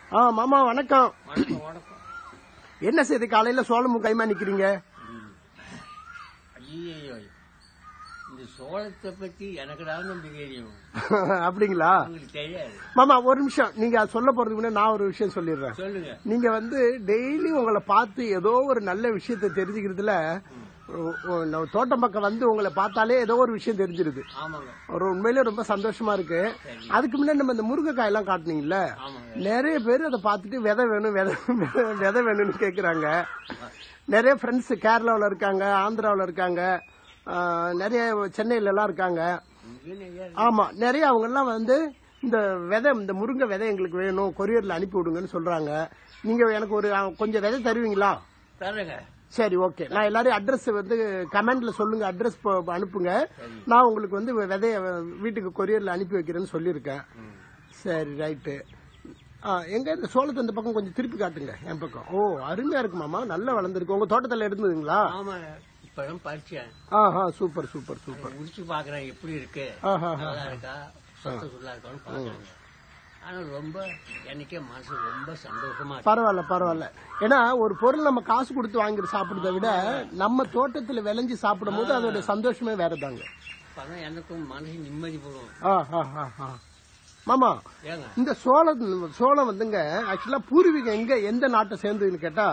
ஆ மாமா வணக்கம் வணக்கம் வணக்கம் என்ன செய்து காலையில சோளமும் கைமா நிக்கிறீங்க ஐயோ இந்த சோளத்தை பத்தி எனக்கு தான் நம்பி தெரியும் அப்படிங்களா உங்களுக்கு தெரியாது மாமா ஒரு நிமிஷம் நீங்க அது சொல்ல போறதுக்கு முன்னாடி நான் ஒரு விஷயம் சொல்லிடுறேன் சொல்லுங்க நீங்க வந்து டெய்லி உங்களை பார்த்து ஏதோ ஒரு நல்ல விஷயத்தை தெரிஞ்சுக்கிறதுல ஒ- ஒ- நம்ம தோட்டம் பக்கம் வந்து உங்களை பார்த்தாலே ஏதோ ஒரு விஷயம் தெரிஞ்சிருது ஆமாங்க ஒரு உண்மையிலே ரொம்ப சந்தோஷமா இருக்கு அதுக்கு முன்னாடி நம்ம இந்த முருங்கைக்காய் எல்லாம் காட்டுனீங்கல்ல ஆமாங்க நிறைய பேர் அதை பார்த்துட்டு விதை வேணும் விதை விதை- விதை வேணும்னு கேக்குறாங்க நிறைய ஃப்ரெண்ட்ஸ் கேரளாவில் இருக்காங்க ஆந்திராவில் இருக்காங்க ஆ, நிறைய சென்னையில எல்லாம் இருக்காங்க இங்கே நிறைய இருக்கு. ஆமா நிறைய அவங்க எல்லாம் வந்து இந்த விதை இந்த முருங்கை விதை எங்களுக்கு வேணும் கொரியர்ல அனுப்பி விடுங்கன்னு சொல்றாங்க நீங்க எனக்கு ஒரு ஆ, கொஞ்சம் விதை தருவீங்களா தரேங்க சரி ஓகே நான் எல்லாரையும் அட்ரஸ் வந்து கமெண்ட்ல சொல்லுங்க அட்ரஸ் அனுப்புங்க நான் உங்களுக்கு வந்து விதைய வீட்டுக்கு கொரியர்ல அனுப்பி வைக்கிறேன்னு சொல்லியிருக்கேன் சரி ரைட்டு எங்க இந்த சோளத்தை இந்த பக்கம் கொஞ்சம் திருப்பி காட்டுங்க என் பக்கம் ஓ அருமையா இருக்கு மாமா நல்லா வளர்ந்துருக்கு உங்க தோட்டத்துல இருந்ததுங்களா ஆமாங்க இப்பதான் பறிச்சேன் ஆஹா சூப்பர் சூப்பர் சூப்பர் முடிச்சு பாக்குறேன் எப்படி இருக்கு ஆஹா நல்லா இருக்கா சொத்த சுல்லா இருக்கான்னு பாக்குறாங்க ஆனா ரொம்ப எனக்கே மனசு ரொம்ப சந்தோஷமா இருக்கு பரவாயில்ல பரவாயில்ல ஏன்னா ஒரு பொருள் நம்ம காசு கொடுத்து வாங்கி சாப்பிடுறத விட நம்ம தோட்டத்துல விளைஞ்சு சாப்பிடும் போது அதோட சந்தோஷமே வேறதாங்க அப்பதான் எனக்கும் மனசு நிம்மதி போடும் ஆ, ஆ, ஆ, ஆ. மாமா ஏங்க இந்த சோளம் சோளம் வந்துங்க ஆக்சுவலா பூர்வீகம் எங்க எந்த நாட்டை சேர்ந்ததுன்னு கேட்டா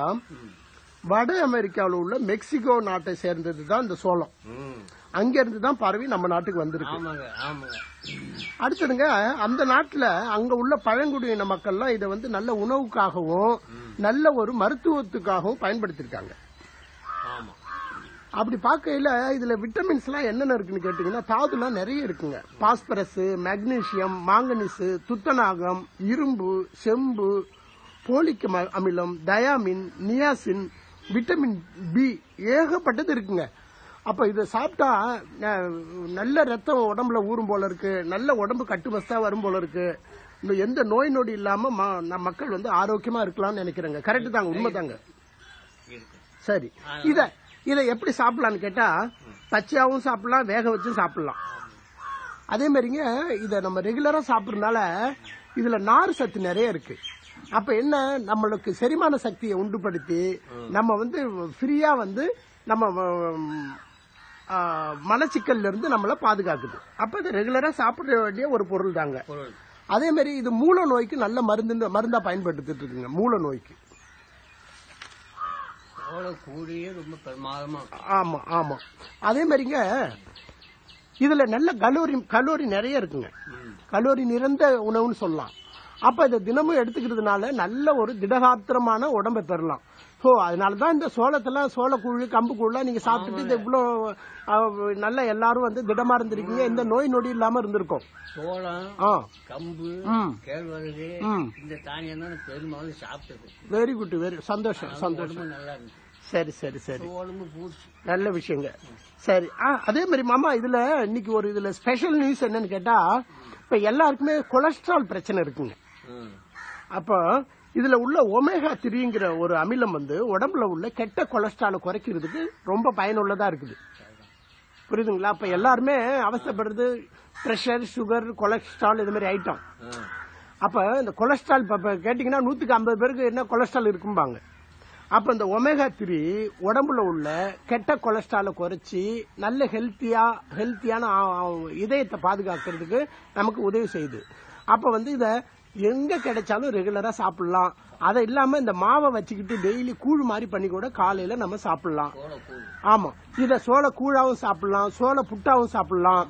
வட அமெரிக்காவில் உள்ள மெக்சிகோ நாட்டை சேர்ந்தது தான் இந்த சோளம் ம். அங்க இருந்து தான் பரவி நம்ம நாட்டுக்கு வந்திருக்கு ஆமாங்க ஆமாங்க அடுத்ததுங்க அந்த நாட்டுல அங்க உள்ள பழங்குடியின மக்கள்லாம் இதை வந்து நல்ல உணவுக்காகவும் நல்ல ஒரு மருத்துவத்துக்காகவும் பயன்படுத்திருக்காங்க ஆமா அப்படி பார்க்கையில இதுல விட்டமின்ஸ் எல்லாம் என்னென்ன இருக்குன்னு கேட்டீங்கன்னா தாதுலாம் நிறைய இருக்குங்க பாஸ்பரஸ் மெக்னீசியம் மாங்கனீஸ் துத்தநாகம் இரும்பு செம்பு போலிக் அம- அமிலம் தயாமின் நியாசின் விட்டமின் பி ஏகப்பட்டது இருக்குங்க அப்ப இதை சாப்பிட்டா ந- நல்ல ரத்தம் உடம்புல ஊறும் போல இருக்கு நல்ல உடம்பு கட்டுமஸ்தா வரும் போல இருக்கு இன்னும் எந்த நோய் நொடி இல்லாம ம- நம்ம மக்கள் வந்து ஆரோக்கியமா இருக்கலாம்னு நினைக்கிறேங்க கரெக்ட் தாங்க உண்மைதாங்க இருக்கு சரி இத இத எப்படி சாப்பிடலாம்னு கேட்டா பச்சையாவும் சாப்பிடலாம் வேக வச்சும் சாப்பிடலாம் அதே மாதிரிங்க இத நம்ம ரெகுலரா சாப்பிடறதுனால இதுல நார் சத்து நிறைய இருக்கு அப்ப என்ன நம்மளுக்கு செரிமான சக்தியை உண்டுபடுத்தி நம்ம வந்து ஃப்ரீயா வந்து நம்ம ம், ஆ, மலச்சிக்கல்ல இருந்து நம்மள பாதுகாக்குது அப்ப இது ரெகுலரா சாப்பிட வேண்டிய ஒரு பொருள் தாங்க பொருள் அதே மாதிரி இது மூல நோய்க்கு நல்ல மருந்து மருந்தா பயன்படுத்திட்டு இருக்குங்க மூல நோய்க்கு சோள கூடியே ரொம்ப பிரமாதமா இருக்கும். ஆமா ஆமா அதே மாதிரிங்க இதுல நல்ல கலோரி கலோரி நிறைய இருக்குங்க ம். கலோரி நிறைந்த உணவுன்னு சொல்லலாம் அப்ப இதை தினமும் எடுத்துக்கிறதுனால நல்ல ஒரு திடகாத்திரமான உடம்பை பெறலாம் ஸோ அதனாலதான் இந்த சோளத்தெல்லாம் சோளக்கூழ் கம்பு கூழ்லாம் நீங்க சாப்பிட்டுட்டு இது இவ்வளோ அஹ், நல்ல எல்லாரும் வந்து திடமா இருந்திருக்கீங்க எந்த நோய் நொடி இல்லாம இருந்திருக்கும் சோளம் ஆ கம்பு ம். கேழ்வரகு ம். இந்த தானியம் தான் பெரும்பாலும் சாப்பிட்டது வெரி குட் வெரி சந்தோஷம் சந்தோஷம் உடம்பு நல்லா இருந்துச்சு சரி சரி சரி உடம்பு பூச்சி நல்ல விஷயங்க சரி ஆ, அதே மாதிரி மாமா இதுல இன்னைக்கு ஒரு இதுல ஸ்பெஷல் நியூஸ் என்னன்னு கேட்டா இப்ப எல்லாருக்குமே கொலஸ்ட்ரால் பிரச்சனை இருக்குங்க ம். அப்ப இதுல உள்ள ஒமேகா த்ரீங்கிற ஒரு அமிலம் வந்து உடம்புல உள்ள கெட்ட கொலஸ்ட்ராலை குறைக்கிறதுக்கு ரொம்ப பயனுள்ளதா இருக்குது புரியுதுங்களா அப்ப எல்லாருமே அவஸ்தைப்படுறது பிரஷர் சுகர் கொலஸ்ட்ரால் இது மாதிரி ஐட்டம் ம். அப்ப இந்த கொலஸ்ட்ரால் இப்ப இப்ப கேட்டீங்கன்னா நூத்துக்கு ஐம்பது பேருக்கு என்ன கொலஸ்ட்ரால் இருக்கும்பாங்க அப்ப இந்த ஒமேகா த்ரீ உடம்புல உள்ள கெட்ட கொலஸ்ட்ராலை குறைச்சி நல்ல ஹெல்த்தியா ஹெல்த்தியான ஆ- ஆ- இதயத்தை பாதுகாக்கிறதுக்கு நமக்கு உதவி செய்யுது அப்ப வந்து இத எங்க கிடைச்சாலும் ரெகுலரா சாப்பிடலாம் அதை இல்லாம இந்த மாவை வச்சுக்கிட்டு டெய்லி கூழ் மாதிரி பண்ணி கூட காலையில நம்ம சாப்பிடலாம் சோள கூழ் ஆமா இத சோள கூழாவும் சாப்பிடலாம் சோள புட்டாவும் சாப்பிடலாம்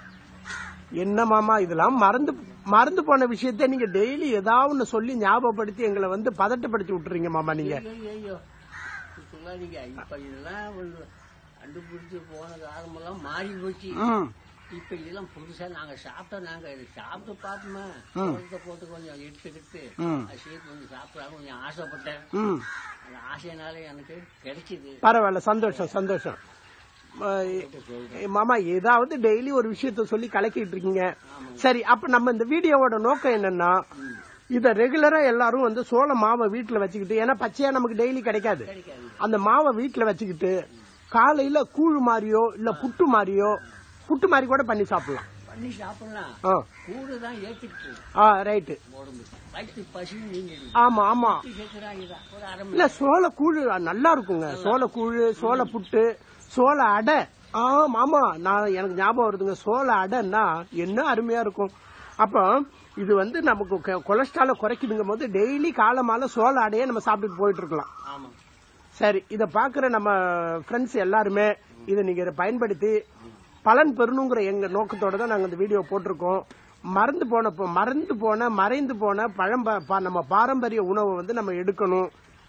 என்ன மாமா இதெல்லாம் மறந்து மறந்து போன விஷயத்த நீங்க டெய்லி ஏதாவது ஒண்ணு சொல்லி ஞாபகப்படுத்தி எங்களை வந்து பதட்டப்படுத்தி விட்டுறீங்க மாமா நீங்க ஐயோ, ஐயோ. சொல்லாதீங்க இப்ப இதெல்லாம் ஒரு கண்டுபிடிச்சு போன காலமெல்லாம் மாறி போச்சு ம், இப்ப இதெல்லாம் புதுசா நாங்க சாப்பிட்டா நாங்க இதை சாப்பிட்டு பார்ப்போமே சோளத்தை போட்டு கொஞ்சம் எடுத்துக்கிட்டு ம். அது சேர்த்து கொஞ்சம் சாப்பிடலாம் கொஞ்சம் ஆசைப்பட்டேன் ம். அந்த ஆசையினால எனக்கு கிடைச்சது பரவாயில்ல சந்தோஷம் சந்தோஷம் அஹ், மாமா ஏதாவது டெய்லி ஒரு விஷயத்த சொல்லி கலக்கிட்டு இருக்கீங்க சரி அப்ப நம்ம இந்த வீடியோவோட நோக்கம் என்னன்னா இத ரெகுலரா எல்லாரும் வந்து சோள மாவை வீட்டுல வச்சுக்கிட்டு ஏன்னா பச்சையா நமக்கு டெய்லி கிடைக்காது கிடைக்காது அந்த மாவை வீட்டுல வச்சுக்கிட்டு காலையில கூழ் மாதிரியோ இல்ல புட்டு மாதிரியோ புட்டு மாதிரி கூட பண்ணி சாப்பிடலாம் பண்ணி சாப்பிடலாம் ஆ கூடு தான் ஏத்துக்கிட்டு ஆ ரைட்டு உடம்பு வயிற்று பசி நீங்க ஆமா ஆமா சேர்க்கிறாங்க இதான். ஒரு அரை மணி இல்ல சோள கூழ் நல்லா இருக்குங்க சோள கூழ் சோள புட்டு சோள அடை ஆ மாமா நான் எனக்கு ஞாபகம் வருதுங்க சோள அடைன்னா என்ன அருமையா இருக்கும் அப்போ இது வந்து நமக்கு கொ- கொலஸ்ட்ரால குறைக்குதுங்கும் போது டெய்லி காலை மாலை சோள அடையே நம்ம சாப்பிட்டுட்டு போயிட்டு இருக்கலாம் ஆமா சரி இத பாக்குற நம்ம ஃப்ரெண்ட்ஸ் எல்லாருமே இதை நீங்க இதை பயன்படுத்தி பலன் பெறணுங்கிற எங்க நோக்கத்தோட தான் நாங்க இந்த வீடியோ போட்டிருக்கோம் மறந்து போன ப- மறந்து போன மறைந்து போன பழம்ப ப- நம்ம பாரம்பரிய உணவை வந்து நம்ம எடுக்கணும்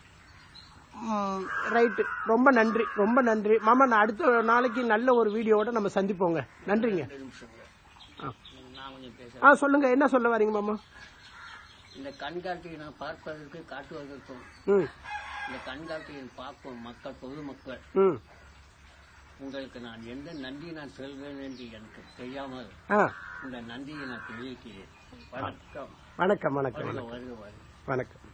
ரைட்டு ரொம்ப நன்றி ரொம்ப நன்றி மாமா நான் அடுத்த நாளைக்கு நல்ல ஒரு வீடியோவோட நம்ம சந்திப்போங்க நன்றிங்க ரெண்டு நிமிஷம் ஆ. நான் கொஞ்சம் பேசுறேன் ஆ சொல்லுங்க என்ன சொல்ல வரீங்க மாமா இந்த கண்காட்சியை நான் பார்ப்பதற்கு காட்டுவதற்கும் ம் இந்த கண்காட்சியை பார்க்கும் மக்கள் பொதுமக்கள் ம் உங்களுக்கு நான் எந்த நன்றி நான் சொல்வேன் என்று எனக்கு தெரியாமல் ஆ இந்த நன்றியை நான் தெரிவிக்கிறேன் வணக்கம் வணக்கம் வணக்கம் வருக வணக்கம் வருக வருக வணக்கம்